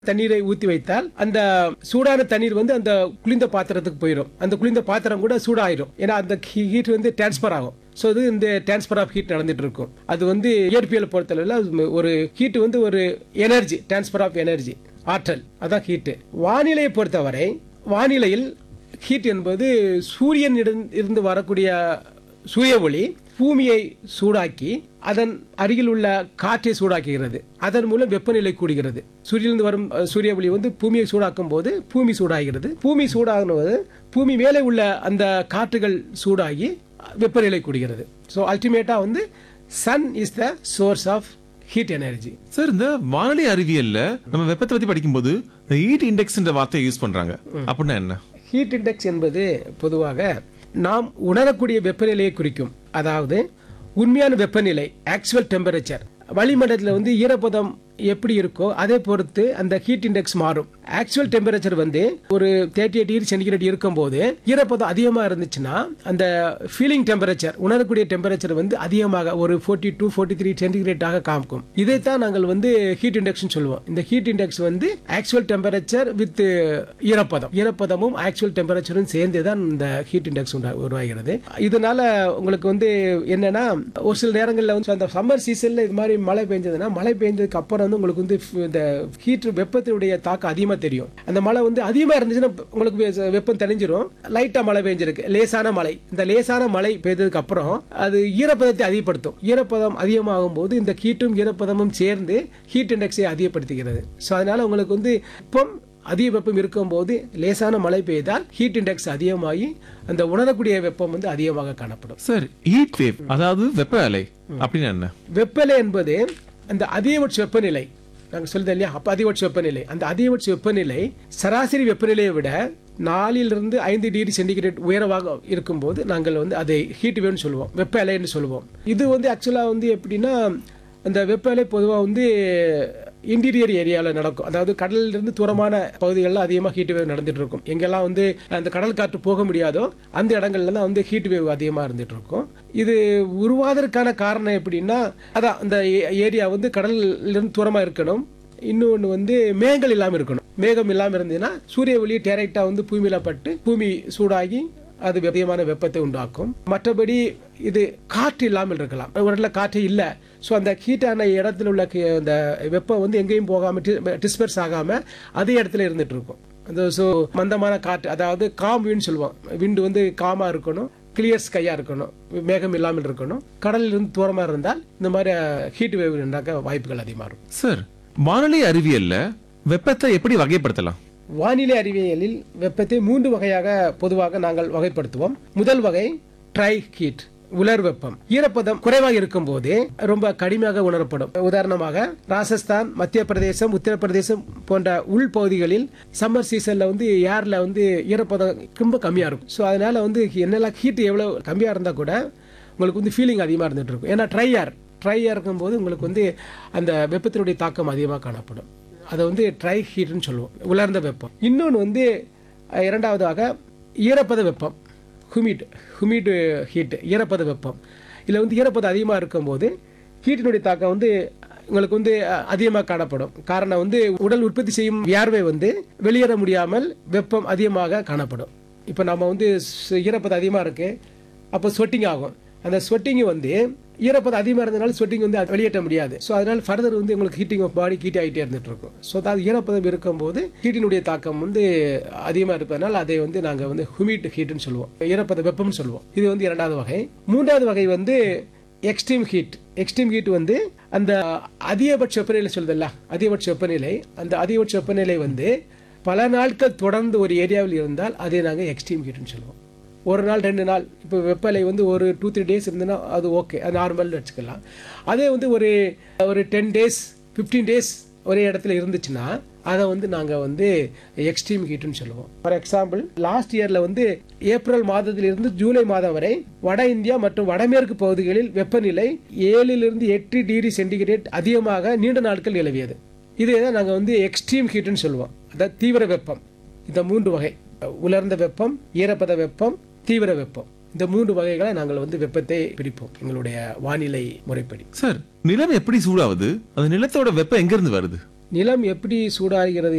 தண்ணீரை ஊத்தி வைத்தால் அந்த சூடான தண்ணீர் வந்து அந்த குளிர்ந்த பாத்திரத்துக்கு போயிடும் அந்த குளிர்ந்த பாத்திரம் கூட சூடாயிரும் ஏன்னா அந்த ஹீட் வந்து டிரான்ஸ்பர் ஆகும் ஸோ இது இந்த டிரான்ஸ்பர் ஆஃப் ஹீட் நடந்துட்டு இருக்கும் அது வந்து இயற்பியல் பொறுத்தளவில் அது ஒரு ஹீட் வந்து ஒரு எனர்ஜி டிரான்ஸ்பர் ஆஃப் எனர்ஜி ஆற்றல் அதான் ஹீட்டு வானிலையை பொறுத்தவரை வானிலையில் ஹீட் என்பது சூரியன் இருந்து வரக்கூடிய சூரிய ஒளி பூமியை சூடாக்கி அதன் அருகில் உள்ள காற்றை சூடாக்குகிறது அதன் மூலம் வெப்பநிலை கூடுகிறது சூரியனிலிருந்து வரும் அஹ், சூரிய ஒளி வந்து பூமியை சூடாக்கும் போது பூமி சூடாகிறது பூமி சூடாகும்போது பூமி மேலே உள்ள அந்த காற்றுகள் சூடாகி வெப்பநிலை கூடுகிறது ஸோ அல்டிமேட்டா வந்து sun is the source of heat energy sir இந்த வானிலை அறிவியல்ல நம்ம வெப்பத்தை பத்தி படிக்கும்போது இந்த ஹீட் இண்டெக்ஸ்ன்ற வார்த்தையை யூஸ் பண்றாங்க அப்படின்னா என்ன ஹீட் இண்டெக்ஸ் என்பது பொதுவாக நாம் உணரக்கூடிய வெப்பநிலையை குறிக்கும் அதாவது உண்மையான வெப்பநிலை ஆக்சுவல் டெம்பரேச்சர் வளிமண்டலத்தில் வந்து ஈரப்பதம் எப்படி இருக்கோ அதை பொறுத்து அந்த ஹீட் இண்டெக்ஸ் மாறும் ஆக்சுவல் டெம்பரேச்சர் வந்து ஒரு தேர்ட்டி எயிட் டிகிரி சென்டிகிரேட் இருக்கும்போது ஈரப்பதம் அதிகமாக இருந்துச்சுன்னா அந்த ஃபீலிங் டெம்பரேச்சர் உணரக்கூடிய டெம்பரேச்சர் வந்து அதிகமாக ஒரு ஃபோர்ட்டி டூ ஃபோர்ட்டி த்ரீ சென்டிகிரேட்டாக காமிக்கும் இதைத்தான் நாங்கள் வந்து ஹீட் இண்டெக்ஸ் சொல்லுவோம் இந்த ஹீட் இண்டெக்ஸ் வந்து ஆக்சுவல் டெம்பரேச்சர் வித் ஈரப்பதம் ஈரப்பதமும் ஆக்சுவல் டெம்பரேச்சரும் சேர்ந்து தான் இந்த ஹீட் இண்டெக்ஸ் உருவாகிறது இதனால உங்களுக்கு வந்து என்னன்னா ஒரு சில நேரங்களில் வந்து அந்த சம்மர் சீசன்ல இது மாதிரி மழை பெஞ்சதுன்னா மழை பெஞ்சதுக்கு அப்புறம் வந்து உங்களுக்கு வந்து இந்த ஹீட் வெப்பத்தினுடைய தாக்கம் அதிகமாக தெரியும் அந்த மழை வந்து அதிகமாக இருந்துச்சுன்னா உங்களுக்கு வெ- வெப்பம் தெளிஞ்சிரும் லைட்டாக மழை பெஞ்சிருக்கு லேசான மழை இந்த லேசான மழை பெய்ததுக்கு அப்புறம் அது ஈரப்பதத்தை அதிகப்படுத்தும் ஈரப்பதம் அதிகமாகும் போது இந்த ஹீட்டும் ஈரப்பதமும் சேர்ந்து ஹீட் இண்டெக்ஸை அதிகப்படுத்துகிறது ஸோ அதனால உங்களுக்கு வந்து வெப்பம் அதிக வெப்பம் இருக்கும்போது லேசான மழை பெய்தால் ஹீட் இண்டெக்ஸ் அதிகமாகி அந்த உணரக்கூடிய வெப்பம் வந்து அதிகமாக காணப்படும் சார் ஹீட் வேவ் அதாவது வெப்ப அலை அப்படின்னா என்ன வெப்பநிலை என்பது அந்த அதிகபட்ச வெப்பநிலை நாங்கள் சொல்லுது இல்லையா அப்போ அதிகபட்ச வெப்பநிலை அந்த அதிகபட்ச வெப்பநிலை சராசரி வெப்பநிலையை விட நாலிலிருந்து ஐந்து டிகிரி சென்டிகிரேட் உயரமாக இருக்கும்போது நாங்கள் வந்து அதை ஹீட் வேவ்னு சொல்லுவோம் வெப்ப அலைன்னு சொல்லுவோம் இது வந்து ஆக்சுவலாக வந்து எப்படின்னா அந்த வெப்ப அலை பொதுவாக வந்து இன்டீரியர் ஏரியாவில் நடக்கும் அதாவது கடலில் இருந்து தூரமான பகுதிகளில் அதிகமாக ஹீட் வேவ் நடந்துட்டு இருக்கும் எங்கெல்லாம் வந்து அந்த கடல் காற்று போக முடியாதோ அந்த இடங்கள்ல தான் வந்து ஹீட் வேவ் அதிகமாக இருந்துட்டு இருக்கும் இது உருவாவதற்கான காரணம் எப்படின்னா அதான் அந்த ஏரியா வந்து கடல்ல இருந்து தூரமாக இருக்கணும் இன்னொன்று வந்து மேகங்கள் இல்லாமல் இருக்கணும் மேகம் இல்லாமல் இருந்ததுன்னா சூரிய ஒளி டைரக்டாக வந்து பூமியில பட்டு பூமி சூடாகி அது அதிகமான வெப்பத்தை உண்டாக்கும் மற்றபடி இது காற்று இல்லாமல் இருக்கலாம் ஒரு இடத்துல காற்று இல்லை ஸோ அந்த ஹீட்டான இடத்துல உள்ள கி- அந்த வெப்பம் வந்து எங்கேயும் போகாமல் டிஸ்பர்ஸ் ஆகாமல் அதே இடத்துல இருந்துட்டு இருக்கும் அந்த ஸோ மந்தமான காற்று அதாவது காம் விண்ட் சொல்லுவோம் விண்டு வந்து காமா இருக்கணும் கிளியர் ஸ்கையா இருக்கணும் மேகம் இல்லாமல் இருக்கணும் கடலில் இருந்து தூரமாக இருந்தால் இந்த மாதிரி ஹீட் வேவ் உண்டாக்க வாய்ப்புகள் அதிகமாக இருக்கும் சார் வானிலை அறிவியல்ல வெப்பத்தை எப்படி வகைப்படுத்தலாம் வானிலை அறிவியலில் வெப்பத்தை மூன்று வகையாக பொதுவாக நாங்கள் வகைப்படுத்துவோம் முதல் வகை ட்ரை ஹீட் உலர் வெப்பம் ஈரப்பதம் குறைவாக இருக்கும் போது ரொம்ப கடுமையாக உணரப்படும் உதாரணமாக ராஜஸ்தான் மத்திய பிரதேசம் உத்தரப்பிரதேசம் போன்ற உள்பகுதிகளில் சம்மர் சீசன்ல வந்து ஏர்ல வந்து ஈரப்பதம் ரொம்ப கம்மியா இருக்கும் ஸோ அதனால வந்து என்னெல்லாம் ஹீட் எவ்வளவு கம்மியா இருந்தா கூட உங்களுக்கு வந்து ஃபீலிங் அதிகமாக இருந்துட்டு இருக்கும் ஏன்னா ட்ரை ஏர் ட்ரை ஏர் இருக்கும்போது உங்களுக்கு வந்து அந்த வெப்பத்தினுடைய தாக்கம் அதிகமாக காணப்படும் அதை வந்து ட்ரை ஹீட்னு சொல்லுவோம் உலர்ந்த வெப்பம் இன்னொன்று வந்து அஹ், இரண்டாவதாக ஈரப்பத வெப்பம் ஹுமிட் ஹுமிட் ஹீட் ஈரப்பத வெப்பம் இதில் வந்து ஈரப்பதம் அதிகமாக இருக்கும்போது ஹீட்டினுடைய தாக்கம் வந்து உங்களுக்கு வந்து அதிகமாக காணப்படும் காரணம் வந்து உடல் உற்பத்தி செய்யும் வியார்வை வந்து வெளியேற முடியாமல் வெப்பம் அதிகமாக காணப்படும் இப்போ நம்ம வந்து ஸ்- ஈரப்பதம் அதிகமாக இருக்கு அப்போ ஸ்வெட்டிங் ஆகும் அந்த ஸ்வெட்டிங் வந்து ஈரப்பதம் அதிகமாக இருந்தனால ஸ்வெட்டிங் வந்து அது வெளியேற்ற முடியாது ஸோ அதனால ஃபர்தர் வந்து உங்களுக்கு ஹீட்டிங் ஆஃப் பாடி ஹீட் ஆகிட்டே இருந்துட்டு இருக்கும் ஸோ அது ஈரப்பதம் இருக்கும்போது ஹீட்டினுடைய தாக்கம் வந்து அதிகமாக இருப்பதனால அதை வந்து நாங்கள் வந்து ஹுமிட் ஹீட்னு சொல்லுவோம் ஈரப்பத வெப்பம்னு சொல்லுவோம் இது வந்து இரண்டாவது வகை மூன்றாவது வகை வந்து எக்ஸ்ட்ரீம் ஹீட் எக்ஸ்ட்ரீம் ஹீட் வந்து அந்த அதிகபட்ச வெப்பநிலை சொல்லுதல்ல அதிகபட்ச வெப்பநிலை அந்த அதிகபட்ச வெப்பநிலை வந்து பல நாட்கள் தொடர்ந்து ஒரு ஏரியாவில் இருந்தால் அதை நாங்கள் எக்ஸ்ட்ரீம் ஹீட்னு சொல்லுவோம் ஒரு நாள் ரெண்டு நாள் இப்போ வெப்பநிலை வந்து ஒரு டூ த்ரீ டேஸ் இருந்ததுன்னா அது ஓகே அது நார்மல் வச்சுக்கலாம் அதே வந்து ஒரு ஒரு டென் டேஸ் ஃபிஃப்டீன் டேஸ் ஒரே இடத்துல இருந்துச்சுன்னா அதை வந்து நாங்கள் வந்து எக்ஸ்ட்ரீம் ஹீட்னு சொல்லுவோம் ஃபார் எக்ஸாம்பிள் லாஸ்ட் இயரில் வந்து ஏப்ரல் மாதத்திலிருந்து ஜூலை மாதம் வரை வட இந்தியா மற்றும் வடமேற்கு பகுதிகளில் வெப்பநிலை ஏழிலிருந்து எட்டு டிகிரி சென்டிகிரேட் அதிகமாக நீண்ட நாட்கள் நிலவியது இதை தான் நாங்கள் வந்து எக்ஸ்ட்ரீம் ஹீட்னு சொல்லுவோம் அதாவது தீவிர வெப்பம் இந்த மூன்று வகை உலர்ந்த வெப்பம் ஈரப்பத வெப்பம் தீவிர வெப்பம் இந்த மூன்று வகைகளை நாங்கள் வந்து வெப்பத்தை பிரிப்போம் எங்களுடைய வானிலை முறைப்படி சார் நிலம் எப்படி சூடாகுது அந்த நிலத்தோட வெப்பம் எங்க இருந்து வருது நிலம் எப்படி சூடாகிறது